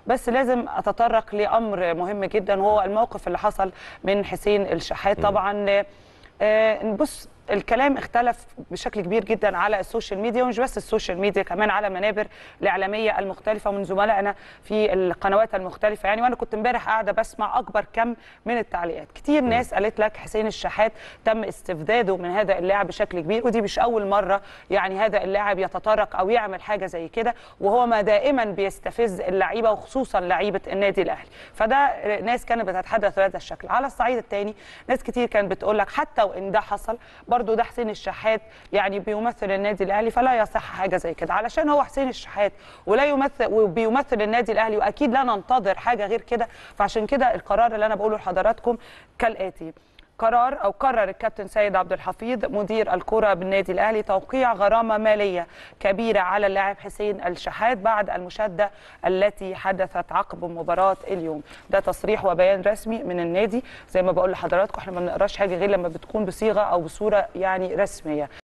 بس لازم اتطرق لامر مهم جدا وهو الموقف اللي حصل من حسين الشحات طبعا آه، بص الكلام اختلف بشكل كبير جدا على السوشيال ميديا ومش بس السوشيال ميديا كمان على منابر الاعلاميه المختلفه من زملائنا في القنوات المختلفه يعني وانا كنت امبارح قاعده بسمع اكبر كم من التعليقات كتير ناس قالت لك حسين الشحات تم استفداده من هذا اللاعب بشكل كبير ودي مش اول مره يعني هذا اللاعب يتطرق او يعمل حاجه زي كده وهو ما دائما بيستفز اللعيبه وخصوصا لعيبه النادي الاهلي فده ناس كانت بتتحدث بهذا الشكل على الصعيد الثاني ناس كتير كانت بتقول لك حتى وان ده حصل برضو ده حسين الشحات يعني بيمثل النادي الاهلي فلا يصح حاجه زي كده علشان هو حسين الشحات ولا يمثل وبيمثل النادي الاهلي واكيد لا ننتظر حاجه غير كده فعشان كده القرار اللي انا بقوله لحضراتكم كالاتي قرار او قرر الكابتن سيد عبد الحفيظ مدير الكره بالنادي الاهلي توقيع غرامه ماليه كبيره على اللاعب حسين الشحات بعد المشاده التي حدثت عقب مباراه اليوم ده تصريح وبيان رسمي من النادي زي ما بقول لحضراتكم احنا ما بنقراش حاجه غير لما بتكون بصيغه او بصوره يعني رسميه